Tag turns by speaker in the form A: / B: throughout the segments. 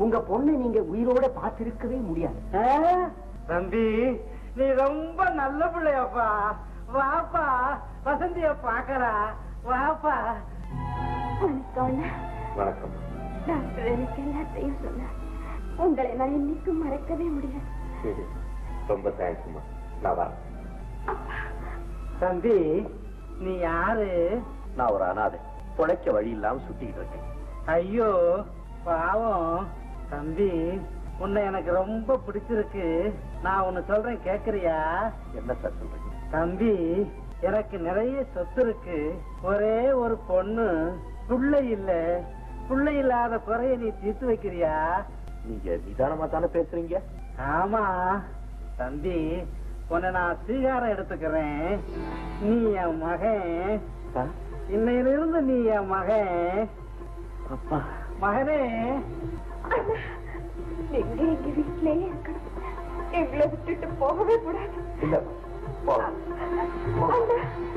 A: உங்க பொண்ணை நீங்க உயிரோட பார்த்திருக்கவே முடியாது
B: தம்பி நீ ரொம்ப நல்ல பிள்ளையப்பா வாப்பா வசந்திய பாக்கறா வாப்பா
C: வணக்கம் அண்ணா.
D: வணக்கம்
C: டாக்டர் எனக்கு எல்லாத்தையும் சொன்னார் உங்களை நான் இன்னைக்கும் மறக்கவே முடியாது
D: ரொம்ப தேங்க்ஸ்மா நான் வரேன்
B: தம்பி நீ யாரு
D: நான் ஒரு அனாதை பொழைக்க வழி இல்லாம சுத்திக்கிட்டு இருக்கேன்
B: ஐயோ பாவம் தம்பி உன்னை எனக்கு ரொம்ப பிடிச்சிருக்கு நான் ஒன்னு சொல்றேன் கேக்குறியா
D: என்ன சார் சொல்றீங்க
B: தம்பி எனக்கு நிறைய சொத்து இருக்கு ஒரே ஒரு பொண்ணு புள்ளை இல்ல புள்ளை இல்லாத குறைய நீ தீர்த்து வைக்கிறியா
D: நீங்க நிதானமா தானே பேசுறீங்க
B: ஆமா தம்பி உன்னை நான் ஸ்வீகாரம் எடுத்துக்கிறேன் நீ என் மகன்
D: சார்
B: இன்னையிலிருந்து நீ என் மகன்
D: அப்பா
B: மகனே
C: அண்ணா, நீங்க எங்க வீட்டிலேயே இருக்கணும் எங்களை விட்டுட்டு போகவே கூடாது
D: இல்ல போ.
C: அண்ணா.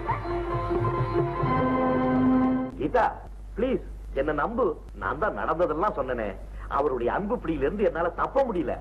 D: கீதா ப்ளீஸ் என்ன நம்பு நான் தான் நடந்ததெல்லாம் சொன்னனே அவருடைய அன்பு பிடியில இருந்து என்னால தப்ப முடியல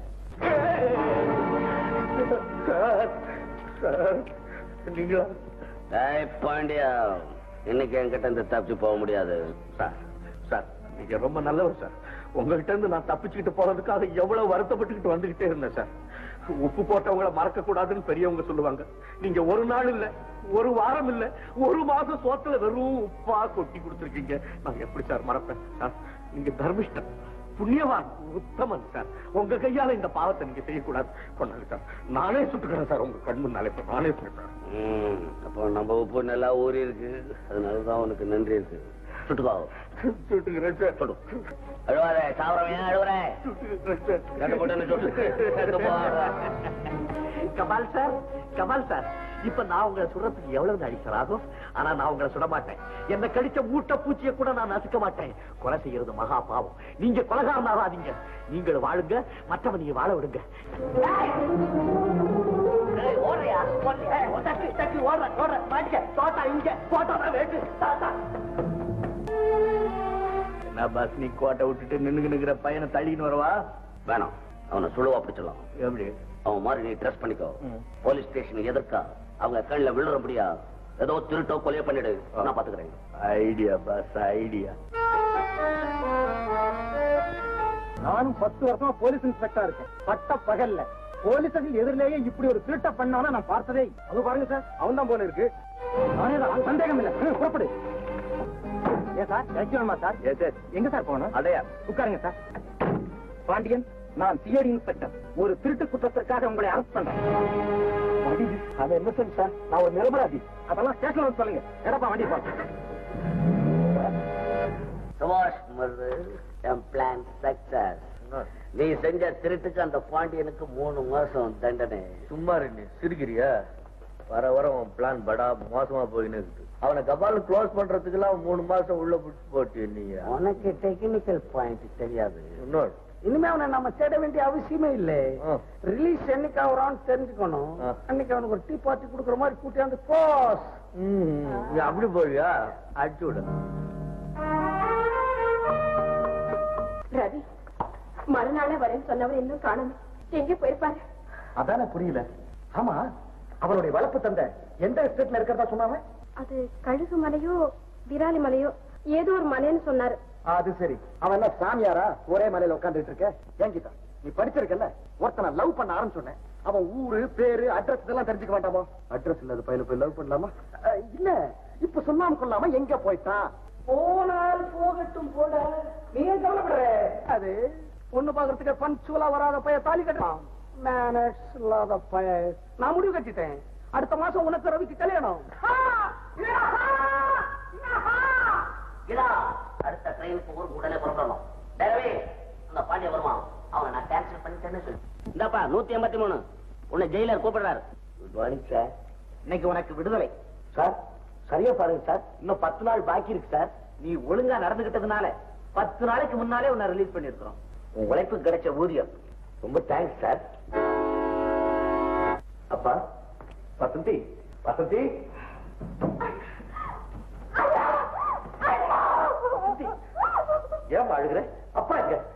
D: சார் சார் நீங்களா
E: ஏய் பாண்டியா இன்னைக்கு என்கிட்ட இருந்து தப்பிச்சு போக முடியாது
D: சார் சார் நீங்க ரொம்ப நல்லவர் சார் உங்ககிட்ட இருந்து நான் தப்பிச்சுக்கிட்டு போறதுக்காக எவ்வளவு வருத்தப்பட்டுக்கிட்டு வந்துகிட்டே இருந்தேன் சார் உப்பு போட்டவங்கள மறக்க கூடாதுன்னு பெரியவங்க சொல்லுவாங்க நீங்க ஒரு நாள் இல்ல ஒரு வாரம் இல்ல ஒரு மாசம் சோத்துல வெறும் உப்பா கொட்டி கொடுத்துருக்கீங்க நான் எப்படி சார் மறப்பேன் சார் நீங்க தர்மிஷ்டன் புண்ணியவான் உத்தமன் சார் உங்க கையால இந்த பாவத்தை நீங்க செய்யக்கூடாது கொண்டாங்க சார் நானே சுட்டுக்கிறேன் சார் உங்க கண் முன்னாலே இப்ப நானே சுட்டுக்கிறேன்
E: ம், அப்போ நம்ம உப்பு நல்லா ஊறி இருக்கு அதனாலதான் உனக்கு நன்றி இருக்கு சுட்டுக்கோ
D: சுட்டுக்கிறேன் சார்
E: சுடு அழுவாரே சாவரம் ஏன் அழுவுறே
D: சுட்டுக்கிறேன் சார்
E: ரெண்டு போட்டு சுட்டு செத்து போ.
D: கபால் சார் கபால் சார் இப்ப நான் உங்களை சுடுறதுக்கு எவ்வளவு நாளைக்கு சார் ஆகும் ஆனா நான் உங்களை சுட மாட்டேன் என்ன கடிச்ச மூட்டை பூச்சிய கூட நான் நசுக்க மாட்டேன் கொலை செய்யறது மகா பாவம் நீங்க கொலகாரன் ஆகாதீங்க நீங்கள் வாழுங்க மற்றவன் நீங்க வாழ விடுங்க ஏய், ஓடுறியா? ஓடுறியா? ஏய், தட்டி, தட்டி, ஓடுறேன், ஓடுறேன். மாட்டிக்க. தோட்டா இங்க, போட்டோனா வேட்டு. தாத்தா. என்ன பஸ் நீ கோட்டை விட்டுட்டு நின்னுக்கு நிக்கிற பையனை தள்ளின்னு வரவா
E: வேணாம் அவனை சுழுவா பிடிச்சலாம்
D: எப்படி
E: அவன் மாதிரி நீ ட்ரெஸ் பண்ணிக்கோ
D: ம்.
E: போலீஸ் ஸ்டேஷன் எதிர்க்கா அவங்க கண்ணில் விழுறபடியா ஏதோ திருட்டோ கொலையோ பண்ணிடு நான் பாத்துக்கிறேன்
D: ஐடியா பஸ் ஐடியா
A: நானும் பத்து வருஷமா போலீஸ் இன்ஸ்பெக்டரா இருக்கேன் பட்ட பகல்ல போலீஸ் எதிரிலேயே இப்படி ஒரு திருட்ட பண்ணானா நான் பார்த்ததே இல்ல. அது பாருங்க சார் அவன் தான் போல இருக்கு நானே தான் சந்தேகம் இல்ல ஹம், புறப்படு ஏன் சார் இறக்கணுமா சார்
D: எஸ் எஸ்
A: எங்க சார் போகணும்
D: அடையா
A: உட்காருங்க சார் பாண்டியன் நான் சிஐடி இன்ஸ்பெக்டர் ஒரு திருட்டு குற்றத்திற்காக உங்களை அரெஸ்ட் பண்றேன் வண்டி அது என்ன சார் சார் நான் ஒரு நிரபராதி அதெல்லாம் ஸ்டேஷன்ல வந்து சொல்லுங்க எடப்பா வண்டி பாருங்க
E: சுபாஷ் மருது என் பிளான் சக்சஸ் நீ செஞ்ச திருட்டுக்கு அந்த பாண்டியனுக்கு மூணு மாசம் தண்டனை
D: சும்மா ரெண்டு சிரிக்கிறியா வர வர உன் பிளான் படா மோசமா போயின்னு இருக்குது அவனை கபால் க்ளோஸ் பண்றதுக்கெல்லாம் மூணு மாசம் உள்ள புடிச்சு போட்டு நீ
E: உனக்கு டெக்னிக்கல் பாயிண்ட் தெரியாது
D: இன்னொரு
B: இனிமே அவனை நம்ம தேட வேண்டிய அவசியமே இல்ல
D: ஆ.
B: ரிலீஸ் என்னைக்கு ஆகுறான்னு தெரிஞ்சுக்கணும்
D: ஆ.
B: அன்னைக்கு அவனுக்கு ஒரு டீ பார்ட்டி கொடுக்குற மாதிரி கூட்டியாந்து போஸ்
D: நீ அப்படி போறியா அடிச்சு விடு
C: ரவி மறுநாளே வரேன்னு சொன்னவர் இன்னும் காணும் எங்க போயிருப்பாரு
A: அதானே புரியல ஆமா அவனுடைய வளர்ப்பு தந்தை எந்த எஸ்டேட்ல இருக்கிறதா சொன்னாங்க
C: அது கழுகு மலையோ விராலி மலையோ ஏதோ ஒரு மலைன்னு சொன்னாரு
A: அது சரி அவன் என்ன சாமியாரா ஒரே மலையில உட்கார்ந்துட்டு இருக்க ஏங்கிட்டா நீ படிச்சிருக்கல ஒருத்தனை லவ் பண்ண ஆரம்பிச்சோன்னே அவன் ஊரு பேரு அட்ரஸ் இதெல்லாம் தெரிஞ்சுக்க வேண்டாமா அட்ரஸ் இல்லாத பையனை போய் லவ் பண்ணலாமா அஹ், இல்ல இப்ப சொல்லாம கொள்ளாம எங்க போயிட்டான்
B: போனால் போகட்டும் போட நீ ஏன் கவலைப்படுற அது பொண்ணு பாக்குறதுக்கு பஞ்சுவலா வராத பைய தாலி கட்டலாம் மேனர்ஸ் இல்லாத பைய நான் முடிவு கட்டிட்டேன் அடுத்த மாசம் உனக்கு ரவிக்கு கல்யாணம்
E: இதா அடுத்த ட்ரெயினுக்கு ஊருக்கு உடனே புறப்படணும் டேரவே அந்த பாண்டிய வருவான் அவனை நான் கேன்சல் பண்ணிட்டேன்னு சொல்லு இந்தாப்பா நூத்தி எண்பத்தி மூணு உன்னை ஜெயிலர் கூப்பிடுறாரு குட் மார்னிங் சார்
A: இன்னைக்கு உனக்கு விடுதலை
D: சார் சரியா பாருங்க சார் இன்னும் பத்து நாள் பாக்கி இருக்கு சார் நீ ஒழுங்கா நடந்துகிட்டதுனால பத்து நாளைக்கு முன்னாலே உன்னை ரிலீஸ் பண்ணிருக்கிறோம் உன் உழைப்புக்கு கிடைச்ச ஊதியம் ரொம்ப தேங்க்ஸ் சார் அப்பா வசந்தி வசந்தி வசந்தி, ஏன் அழுகுற அப்பா எங்க